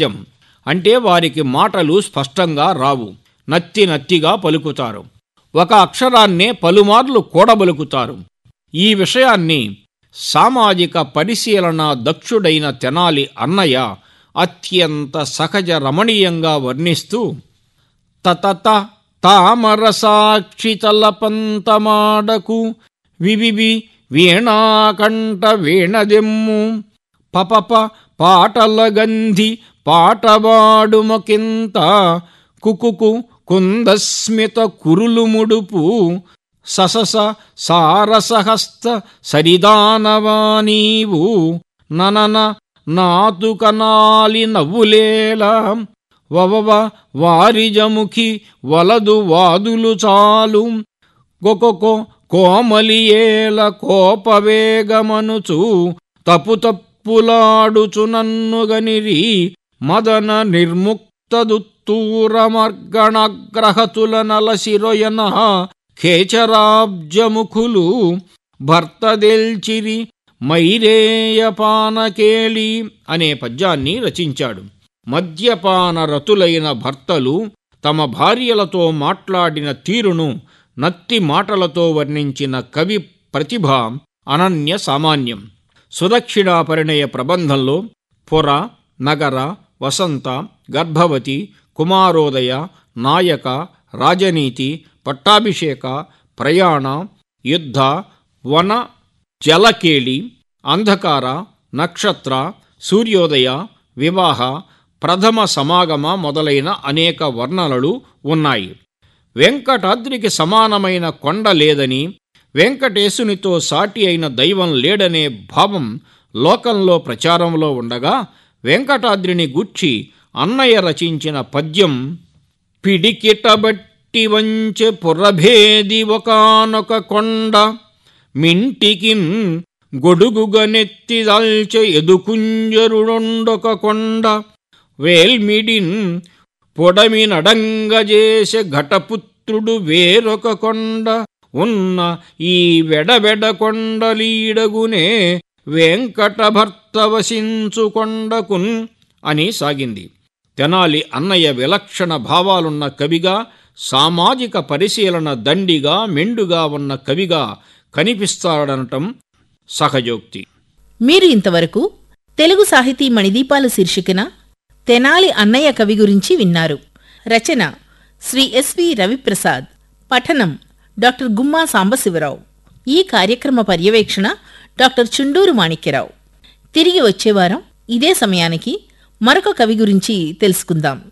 సహజం అంటే వారికి మాటలు స్పష్టంగా రావు నత్తి నత్తిగా పలుకుతారు ఒక అక్షరాన్నే పలుమార్లు కూడబలుకుతారు ఈ విషయాన్ని సామాజిక పరిశీలన దక్షుడైన తెనాలి అన్నయ్య అత్యంత సహజ రమణీయంగా వర్ణిస్తూ తతత తామర సాక్షి తలపంతమాడకు వివివి వీణాకంఠ వీణదెమ్ము పపప పాటల గంధి పాటవాడుమకింత కుకుకు కుందస్మిత కురులు ముడుపు ససస సారసహస్త సరిదానవా నీవు ననన నాతుకనాలి నవ్వులేలా వవవ వారిజముఖి వలదు వాదులు చాలు గొకొకొ కోమలియేల కోపవేగమనుచు తప్పు తప్పులాడుచు నన్నుగనిరి మదన నిర్ముక్తదుత్తూరమర్గణగ్రహతుల నలసిరొయన ఖేచరాబ్జముఖులు భర్తదెల్చిరి మైరేయపానకేళి అనే పద్యాన్ని రచించాడు మద్యపాన రతులైన భర్తలు తమ భార్యలతో మాట్లాడిన తీరును నత్తి మాటలతో వర్ణించిన కవి ప్రతిభ అనన్య సామాన్యం సుదక్షిణా పరిణయ ప్రబంధంలో పుర నగర వసంత గర్భవతి కుమారోదయ నాయక రాజనీతి పట్టాభిషేక ప్రయాణ యుద్ధ వన జలకేళి అంధకార నక్షత్ర సూర్యోదయ వివాహ ప్రథమ సమాగమ మొదలైన అనేక వర్ణనలు ఉన్నాయి వెంకటాద్రికి సమానమైన కొండ లేదని వెంకటేశునితో సాటి అయిన దైవం లేడనే భావం లోకంలో ప్రచారంలో ఉండగా వెంకటాద్రిని గూర్చి అన్నయ్య రచించిన పద్యం పిడికిటబట్టి వంచె పురభేది ఒకనొక కొండ మింటికిన్ గొడుగుగనెత్తి దాల్చె ఎదుకుంజరుడొండొక కొండ వేల్మిడిన్ పొడమి నడంగజేసె ఘటపుత్రుడు వేరొక కొండ ఉన్న ఈ వెడబెడ కొండలీడగునే వెంకట భర్త వసించు కొండకున్ అని సాగింది తెనాలి అన్నయ్య విలక్షణ భావాలున్న కవిగా సామాజిక పరిశీలన దండిగా మెండుగా ఉన్న కవిగా కనిపిస్తాడనటం సహజోక్తి మీరు ఇంతవరకు తెలుగు సాహితీ మణిదీపాల శీర్షికన తెనాలి అన్నయ్య కవి గురించి విన్నారు రచన శ్రీ ఎస్వి రవిప్రసాద్ పఠనం డాక్టర్ గుమ్మా సాంబశివరావు ఈ కార్యక్రమ పర్యవేక్షణ డాక్టర్ చుండూరు మాణిక్యరావు తిరిగి వచ్చేవారం ఇదే సమయానికి మరొక కవి గురించి తెలుసుకుందాం